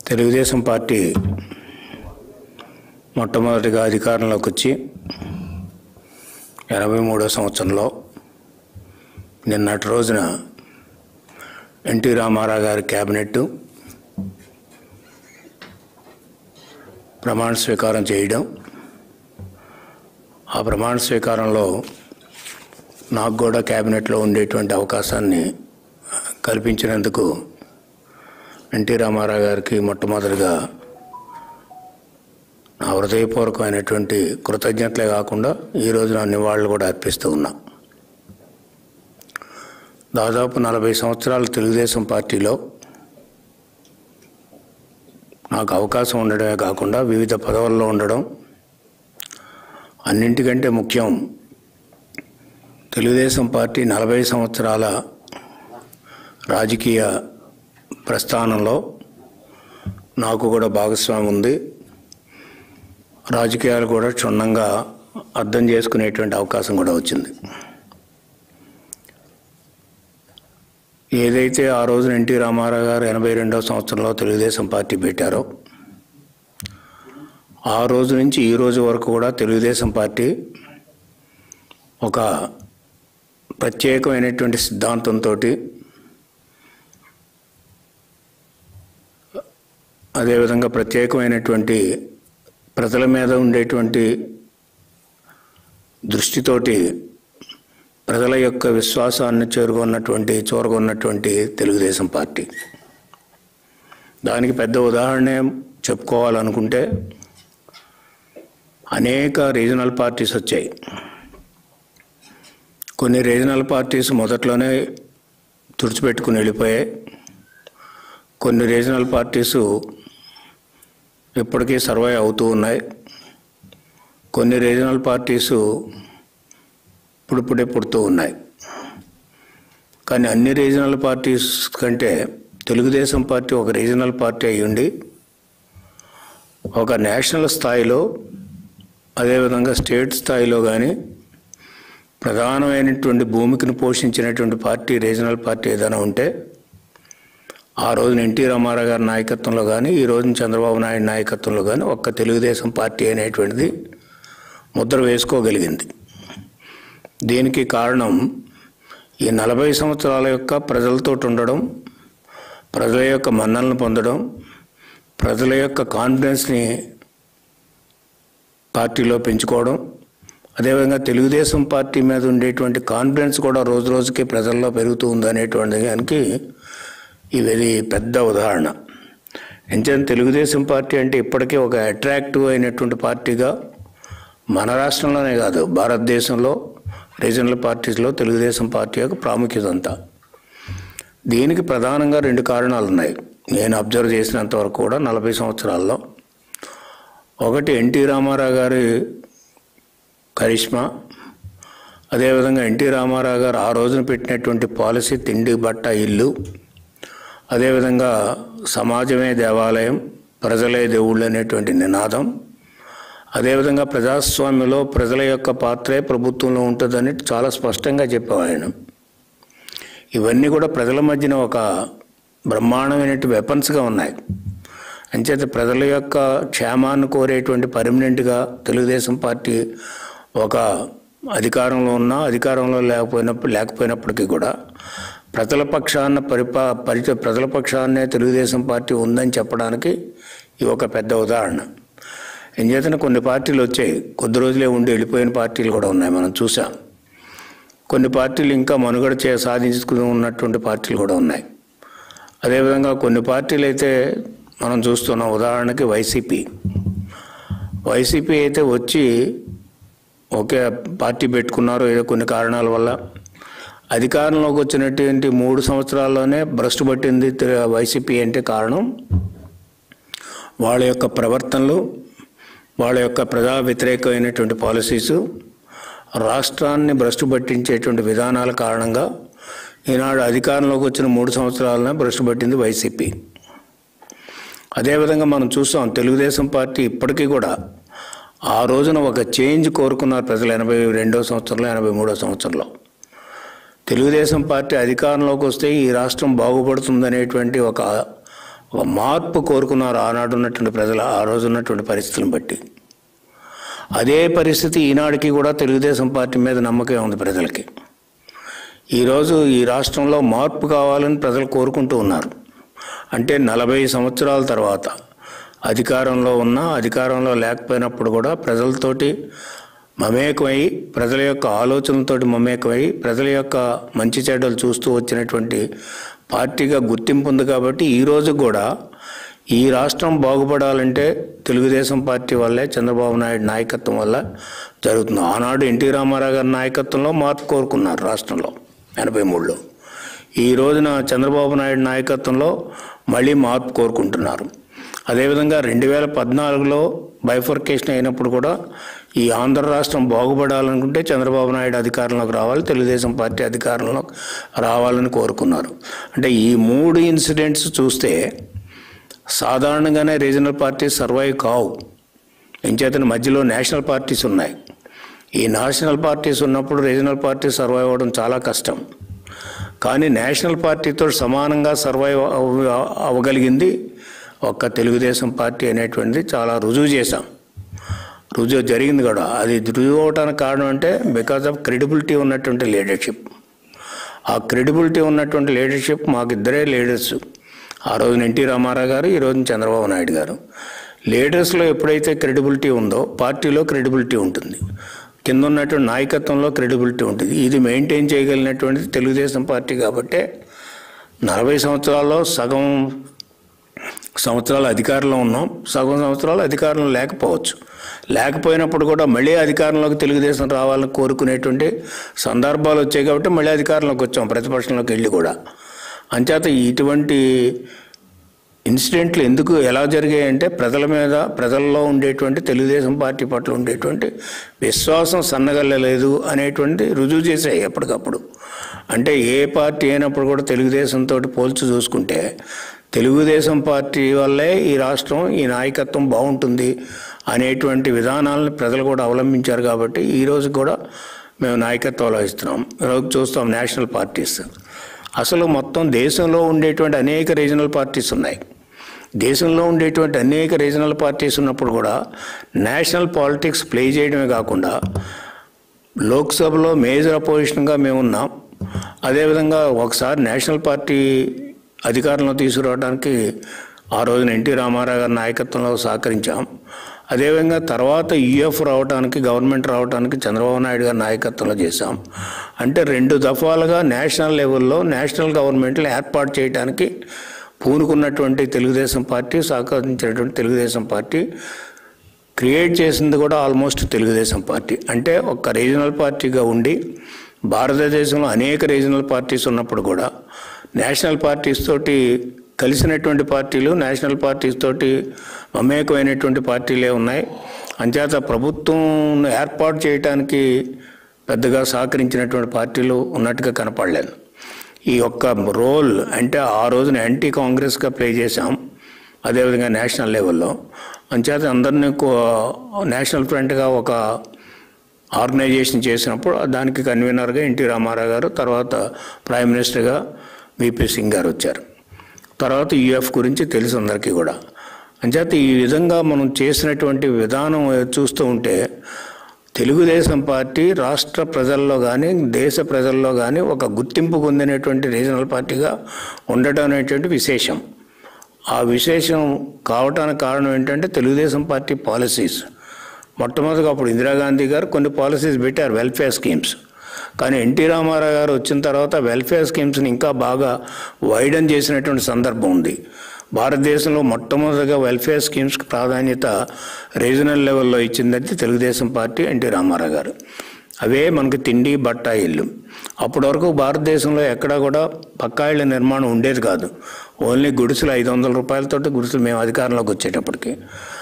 Telugu Desam party మొట్టమొదటిగా అధికారంలోకి వచ్చి ఎనభై మూడో సంవత్సరంలో నిన్నటి రోజున ఎన్టీ రామారావు గారి క్యాబినెట్ ప్రమాణ స్వీకారం చేయడం ఆ ప్రమాణ స్వీకారంలో నాకు కూడా క్యాబినెట్లో ఉండేటువంటి అవకాశాన్ని కల్పించినందుకు ఎన్టీ రామారావు గారికి మొట్టమొదటిగా నా హృదయపూర్వకమైనటువంటి కృతజ్ఞతలే కాకుండా ఈరోజు నా నివాళులు కూడా అర్పిస్తూ ఉన్నా దాదాపు నలభై సంవత్సరాలు తెలుగుదేశం పార్టీలో నాకు అవకాశం ఉండడమే కాకుండా వివిధ పదవుల్లో ఉండడం అన్నింటికంటే ముఖ్యం తెలుగుదేశం పార్టీ నలభై సంవత్సరాల రాజకీయ ప్రస్థానంలో నాకు కూడా భాగస్వామ్యం ఉంది రాజకీయాలు కూడా క్షుణ్ణంగా అర్థం చేసుకునేటువంటి అవకాశం కూడా వచ్చింది ఏదైతే ఆ రోజున ఎన్టీ రామారావు గారు ఎనభై రెండవ సంవత్సరంలో తెలుగుదేశం పార్టీ పెట్టారో ఆ రోజు నుంచి ఈ రోజు వరకు కూడా తెలుగుదేశం పార్టీ ఒక ప్రత్యేకమైనటువంటి సిద్ధాంతంతో అదేవిధంగా ప్రత్యేకమైనటువంటి ప్రజల మీద ఉండేటువంటి దృష్టితోటి ప్రజల యొక్క విశ్వాసాన్ని చేరుకున్నటువంటి చూరగొన్నటువంటి తెలుగుదేశం పార్టీ దానికి పెద్ద ఉదాహరణ చెప్పుకోవాలనుకుంటే అనేక రీజనల్ పార్టీస్ వచ్చాయి కొన్ని రీజనల్ పార్టీస్ మొదట్లోనే తుడిచిపెట్టుకుని వెళ్ళిపోయాయి కొన్ని రీజనల్ పార్టీసు ఇప్పటికీ సర్వై అవుతూ ఉన్నాయి కొన్ని రీజనల్ పార్టీసు ఇప్పుడిప్పుడే పుడుతూ ఉన్నాయి కానీ అన్ని రీజనల్ పార్టీస్ కంటే తెలుగుదేశం పార్టీ ఒక రీజనల్ పార్టీ అయ్యుండి ఒక నేషనల్ స్థాయిలో అదేవిధంగా స్టేట్ స్థాయిలో కానీ ప్రధానమైనటువంటి భూమికను పోషించినటువంటి పార్టీ రీజనల్ పార్టీ ఏదైనా ఉంటే ఆ రోజున ఎన్టీ రామారావు గారి నాయకత్వంలో కానీ ఈ రోజున చంద్రబాబు నాయుడు నాయకత్వంలో కానీ ఒక్క తెలుగుదేశం పార్టీ అనేటువంటిది ముద్ర వేసుకోగలిగింది దీనికి కారణం ఈ నలభై సంవత్సరాల యొక్క ప్రజలతో ఉండడం ప్రజల యొక్క మన్నలను పొందడం ప్రజల యొక్క కాన్ఫిడెన్స్ని పార్టీలో పెంచుకోవడం అదేవిధంగా తెలుగుదేశం పార్టీ మీద ఉండేటువంటి కాన్ఫిడెన్స్ కూడా రోజు రోజుకి ప్రజల్లో పెరుగుతూ ఉందనేటువంటి దానికి ఇవి పెద్ద ఉదాహరణ ఎంచేత తెలుగుదేశం పార్టీ అంటే ఇప్పటికే ఒక అట్రాక్టివ్ అయినటువంటి పార్టీగా మన రాష్ట్రంలోనే కాదు భారతదేశంలో రీజనల్ పార్టీస్లో తెలుగుదేశం పార్టీ యొక్క ప్రాముఖ్యత అంతా దీనికి ప్రధానంగా రెండు కారణాలు ఉన్నాయి నేను అబ్జర్వ్ చేసినంత వరకు కూడా నలభై సంవత్సరాల్లో ఒకటి ఎన్టీ రామారావు గారి కరిష్మా అదేవిధంగా ఎన్టీ రామారావు గారు ఆ రోజున పెట్టినటువంటి పాలసీ తిండి బట్ట ఇల్లు అదేవిధంగా సమాజమే దేవాలయం ప్రజలే దేవుళ్ళు అనేటువంటి నినాదం అదేవిధంగా ప్రజాస్వామ్యంలో ప్రజల యొక్క పాత్రే ప్రభుత్వంలో ఉంటుందని చాలా స్పష్టంగా చెప్పావు ఆయన ఇవన్నీ కూడా ప్రజల మధ్యన ఒక బ్రహ్మాండమైనటువంటి వెపన్స్గా ఉన్నాయి అంచేత ప్రజల యొక్క క్షేమాన్ని కోరేటువంటి పర్మనెంట్గా తెలుగుదేశం పార్టీ ఒక అధికారంలో ఉన్నా అధికారంలో లేకపోయినప్పుడు లేకపోయినప్పటికీ కూడా ప్రజల పక్షాన పరిపా పరి ప్రజల పక్షాన్నే తెలుగుదేశం పార్టీ ఉందని చెప్పడానికి ఇది ఒక పెద్ద ఉదాహరణ ఎంచేతన కొన్ని పార్టీలు వచ్చాయి కొద్ది రోజులే ఉండి వెళ్ళిపోయిన పార్టీలు కూడా ఉన్నాయి మనం చూసాం కొన్ని పార్టీలు ఇంకా మనుగడ చే సాధించుకుని ఉన్నటువంటి పార్టీలు కూడా ఉన్నాయి అదేవిధంగా కొన్ని పార్టీలు అయితే మనం చూస్తున్నాం ఉదాహరణకి వైసీపీ వైసీపీ అయితే వచ్చి ఒకే పార్టీ పెట్టుకున్నారు ఏదో కొన్ని కారణాల వల్ల అధికారంలోకి వచ్చినటువంటి మూడు సంవత్సరాల్లోనే భ్రష్టు పట్టింది తె- వైసీపీ అంటే కారణం వాళ్ళ యొక్క ప్రవర్తనలు వాళ్ళ యొక్క ప్రజా వ్యతిరేకమైనటువంటి పాలసీసు రాష్ట్రాన్ని భ్రష్టు పట్టించేటువంటి విధానాల కారణంగా ఈనాడు అధికారంలోకి వచ్చిన మూడు సంవత్సరాలనే భ్రష్టు పట్టింది వైసీపీ అదేవిధంగా మనం చూస్తాం తెలుగుదేశం పార్టీ ఇప్పటికీ కూడా ఆ రోజున ఒక చేంజ్ కోరుకున్నారు ప్రజలు ఎనభై రెండో సంవత్సరంలో ఎనభై మూడో సంవత్సరంలో తెలుగుదేశం పార్టీ అధికారంలోకి వస్తే ఈ రాష్ట్రం బాగుపడుతుందనేటువంటి ఒక ఒక మార్పు కోరుకున్నారు ఆనాడు ఉన్నటువంటి ప్రజలు ఆ రోజు ఉన్నటువంటి పరిస్థితులను బట్టి అదే పరిస్థితి ఈనాడికి కూడా తెలుగుదేశం పార్టీ మీద నమ్మకం ఉంది ప్రజలకి ఈరోజు ఈ రాష్ట్రంలో మార్పు కావాలని ప్రజలు కోరుకుంటూ ఉన్నారు అంటే నలభై సంవత్సరాల తర్వాత అధికారంలో ఉన్నా అధికారంలో లేకపోయినప్పుడు కూడా ప్రజలతోటి మమేకమై ప్రజల యొక్క ఆలోచనలతోటి మమేకమై ప్రజల యొక్క మంచి చెడ్డలు చూస్తూ వచ్చినటువంటి పార్టీగా గుర్తింపు ఉంది కాబట్టి ఈరోజు కూడా ఈ రాష్ట్రం బాగుపడాలంటే తెలుగుదేశం పార్టీ వల్లే చంద్రబాబు నాయుడు నాయకత్వం వల్ల జరుగుతుంది ఆనాడు ఎన్టీ రామారావు గారి నాయకత్వంలో మార్పు కోరుకున్నారు రాష్ట్రంలో ఎనభై మూడులో ఈ రోజున చంద్రబాబు నాయుడు నాయకత్వంలో మళ్ళీ మార్పు కోరుకుంటున్నారు అదేవిధంగా రెండు వేల పద్నాలుగులో బైఫర్కేషన్ అయినప్పుడు కూడా ఈ ఆంధ్ర రాష్ట్రం బాగుపడాలనుకుంటే చంద్రబాబు నాయుడు అధికారంలోకి రావాలి తెలుగుదేశం పార్టీ అధికారంలోకి రావాలని కోరుకున్నారు అంటే ఈ మూడు ఇన్సిడెంట్స్ చూస్తే సాధారణంగానే రీజనల్ పార్టీస్ సర్వైవ్ కావు ఎంచేతన మధ్యలో నేషనల్ పార్టీస్ ఉన్నాయి ఈ నేషనల్ పార్టీస్ ఉన్నప్పుడు రీజనల్ పార్టీ సర్వైవ్ అవ్వడం చాలా కష్టం కానీ నేషనల్ పార్టీతో సమానంగా సర్వైవ్ అవ- అవ్వగలిగింది ఒక్క తెలుగుదేశం పార్టీ అనేటువంటిది చాలా రుజువు చేశాం రుజువు జరిగింది కూడా అది రుజువు అవడానికి కారణం అంటే బికాజ్ ఆఫ్ క్రెడిబిలిటీ ఉన్నటువంటి లీడర్షిప్ ఆ క్రెడిబిలిటీ ఉన్నటువంటి లీడర్షిప్ మాకు ఇద్దరే లీడర్స్ ఆ రోజున ఎన్టీ రామారావు గారు ఈ రోజున చంద్రబాబు నాయుడు గారు లీడర్స్లో ఎప్పుడైతే క్రెడిబిలిటీ ఉందో పార్టీలో క్రెడిబిలిటీ ఉంటుంది కింద ఉన్నటువంటి నాయకత్వంలో క్రెడిబిలిటీ ఉంటుంది ఇది మెయింటైన్ చేయగలిగినటువంటిది తెలుగుదేశం పార్టీ కాబట్టే నలభై సంవత్సరాల్లో సగం సంవత్సరాలు అధికారంలో ఉన్నాం సగం సంవత్సరాలు అధికారంలో లేకపోవచ్చు లేకపోయినప్పుడు కూడా మళ్ళీ అధికారంలోకి తెలుగుదేశం రావాలని కోరుకునేటువంటి సందర్భాలు వచ్చాయి కాబట్టి మళ్ళీ అధికారంలోకి వచ్చాం ప్రతిపక్షంలోకి వెళ్ళి కూడా అంచేత ఇటువంటి ఇన్సిడెంట్లు ఎందుకు ఎలా జరిగాయంటే ప్రజల మీద ప్రజల్లో ఉండేటువంటి తెలుగుదేశం పార్టీ పట్ల ఉండేటువంటి విశ్వాసం సన్నగల్లలేదు అనేటువంటి రుజువు చేశాయి ఎప్పటికప్పుడు అంటే ఏ పార్టీ అయినప్పుడు కూడా తెలుగుదేశంతో పోల్చి చూసుకుంటే తెలుగుదేశం పార్టీ వల్లే ఈ రాష్ట్రం ఈ నాయకత్వం బాగుంటుంది అనేటువంటి విధానాలను ప్రజలు కూడా అవలంబించారు కాబట్టి ఈ రోజు కూడా మేము నాయకత్వం వహిస్తున్నాం ఈరోజు చూస్తాం నేషనల్ పార్టీస్ అసలు మొత్తం దేశంలో ఉండేటువంటి అనేక రీజనల్ పార్టీస్ ఉన్నాయి దేశంలో ఉండేటువంటి అనేక రీజనల్ పార్టీస్ ఉన్నప్పుడు కూడా నేషనల్ పాలిటిక్స్ ప్లే చేయడమే కాకుండా లోక్సభలో మేజర్ అపోజిషన్గా మేము ఉన్నాం అదేవిధంగా ఒకసారి నేషనల్ పార్టీ అధికారంలో తీసుకురావడానికి ఆ రోజున ఎన్టీ రామారావు గారి నాయకత్వంలో సహకరించాం అదేవిధంగా తర్వాత యుఎఫ్ రావడానికి గవర్నమెంట్ రావడానికి చంద్రబాబు నాయుడు గారి నాయకత్వంలో చేశాం అంటే రెండు దఫాలుగా నేషనల్ లెవెల్లో నేషనల్ గవర్నమెంట్లు ఏర్పాటు చేయడానికి పూనుకున్నటువంటి తెలుగుదేశం పార్టీ సహకరించినటువంటి తెలుగుదేశం పార్టీ క్రియేట్ చేసింది కూడా ఆల్మోస్ట్ తెలుగుదేశం పార్టీ అంటే ఒక రీజనల్ పార్టీగా ఉండి భారతదేశంలో అనేక రీజనల్ పార్టీస్ ఉన్నప్పుడు కూడా నేషనల్ పార్టీస్ తోటి కలిసినటువంటి పార్టీలు నేషనల్ పార్టీస్ తోటి మమేకమైనటువంటి పార్టీలే ఉన్నాయి అంచేత ప్రభుత్వం ఏర్పాటు చేయడానికి పెద్దగా సహకరించినటువంటి పార్టీలు ఉన్నట్టుగా కనపడలేదు ఈ యొక్క రోల్ అంటే ఆ రోజున యాంటీ కాంగ్రెస్గా ప్లే చేశాం అదేవిధంగా నేషనల్ లెవెల్లో అంచేత అందరినీ కో- నేషనల్ ఫ్రంట్గా ఒక ఆర్గనైజేషన్ చేసినప్పుడు దానికి కన్వీనర్గా ఎన్టీ రామారావు గారు తర్వాత ప్రైమ్ మినిస్టర్గా విపి సింగ్ గారు వచ్చారు తర్వాత యుఎఫ్ గురించి తెలుసు అందరికీ కూడా అంచేత ఈ విధంగా మనం చేసినటువంటి విధానం చూస్తూ ఉంటే తెలుగుదేశం పార్టీ రాష్ట్ర ప్రజల్లో కానీ దేశ ప్రజల్లో కానీ ఒక గుర్తింపు పొందినటువంటి రీజనల్ పార్టీగా ఉండటం అనేటువంటి విశేషం ఆ విశేషం కావటానికి కారణం ఏంటంటే తెలుగుదేశం పార్టీ పాలసీస్ మొట్టమొదటిగా అప్పుడు ఇందిరాగాంధీ గారు కొన్ని పాలసీస్ పెట్టారు వెల్ఫేర్ స్కీమ్స్ కానీ ఎన్టీ రామారావు గారు వచ్చిన తర్వాత వెల్ఫేర్ స్కీమ్స్ని ఇంకా బాగా వైడన్ చేసినటువంటి సందర్భం ఉంది భారతదేశంలో మొట్టమొదటిగా వెల్ఫేర్ స్కీమ్స్కి ప్రాధాన్యత రీజనల్ లెవెల్లో ఇచ్చిందంటే తెలుగుదేశం పార్టీ ఎన్టీ రామారావు గారు అవే మనకి తిండి బట్ట ఇల్లు అప్పటి వరకు భారతదేశంలో ఎక్కడా కూడా పక్కా ఇళ్ళ నిర్మాణం ఉండేది కాదు ఓన్లీ గుడిసెలు ఐదు వందల రూపాయలతోటి గుడిసెలు మేము అధికారంలోకి వచ్చేటప్పటికి